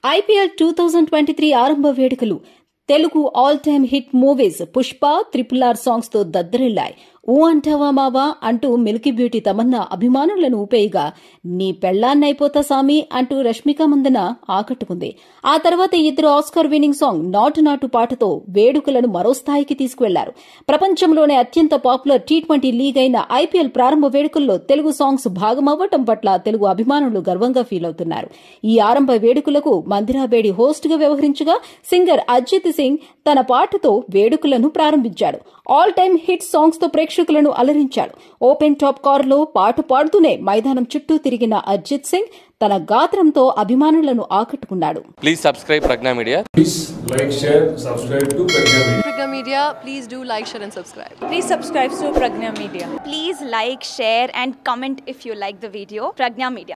IPL two thousand twenty three ఆరంభ వేడుకలు Telugu all time hit movies Pushpa Triple R songs తో దద్దరిల్లాయి ఊ అంటావా మావా అంటూ మిల్కీ బ్యూటీ తమన్నా అభిమానులను ఊపేయగా నీ పెళ్లాన్నైపోతా సామి అంటూ రష్మిక మందన ఆకట్టుకుంది ఆ తర్వాత ఇద్దరు ఆస్కార్ విన్నింగ్ సాంగ్ నాటు నాటు పాటతో వేడుకలను మరో స్థాయికి తీసుకువెళ్లారు ప్రపంచంలోనే అత్యంత పాపులర్ టీ ట్వంటీ లీగ్ అయిన ఐపీఎల్ ప్రారంభ వేడుకల్లో తెలుగు సాంగ్స్ భాగమవ్వటం పట్ల తెలుగు అభిమానులు గర్వంగా ఫీల్ అవుతున్నారు ఈ ఆరంభ వేడుకలకు మందిరాబేడి హోస్ట్ గా వ్యవహరించగా సింగర్ అజిత్ సింగ్ తన పాటతో వేడుకలను ప్రారంభించాడు ఆల్ టైమ్ హిట్ సాంగ్స్ తో ప్రేక్షకులను అలరించాడు ఓపెన్ టాప్ కార్ లో పాట పాడుతూనే మైదానం చుట్టూ తిరిగిన అజిత్ సింగ్ తన గాత్రంతో అభిమానులను ఆకట్టుకున్నాడు Please subscribe Pragna Media. Please like, share, subscribe to Pragya Media. Pragya Media, please do like, share, and subscribe. Please subscribe to Pragna Media. Please like, share, and comment if you like the video. Pragna Media.